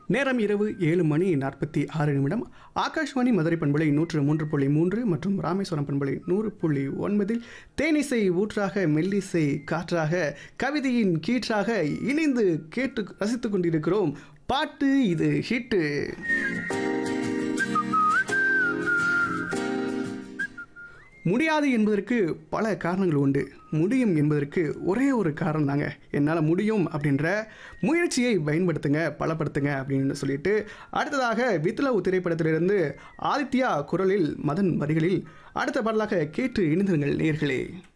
நேரம் இரவு ஏழு மணி நாற்பத்தி ஆறு நிமிடம் ஆகாஷ்வாணி மதுரை பண்பலை நூற்று மூன்று புள்ளி மூன்று மற்றும் ராமேஸ்வரம் பண்பலை நூறு புள்ளி ஒன்பதில் தேனிசை ஊற்றாக மெல்லிசை காற்றாக கவிதையின் கீற்றாக இணைந்து கேட்டு ரசித்துக் கொண்டிருக்கிறோம் பாட்டு இது ஹிட்டு முடியாது என்பதற்கு பல காரணங்கள் உண்டு முடியும் என்பதற்கு ஒரே ஒரு காரணம் தாங்க என்னால் முடியும் அப்படின்ற முயற்சியை பயன்படுத்துங்க பலப்படுத்துங்க அப்படின்னு சொல்லிட்டு அடுத்ததாக வித்லவ் திரைப்படத்திலிருந்து ஆதித்யா குரலில் மதன் வரிகளில் அடுத்த பாடலாக கேட்டு இணைந்திருங்கள் நேர்களே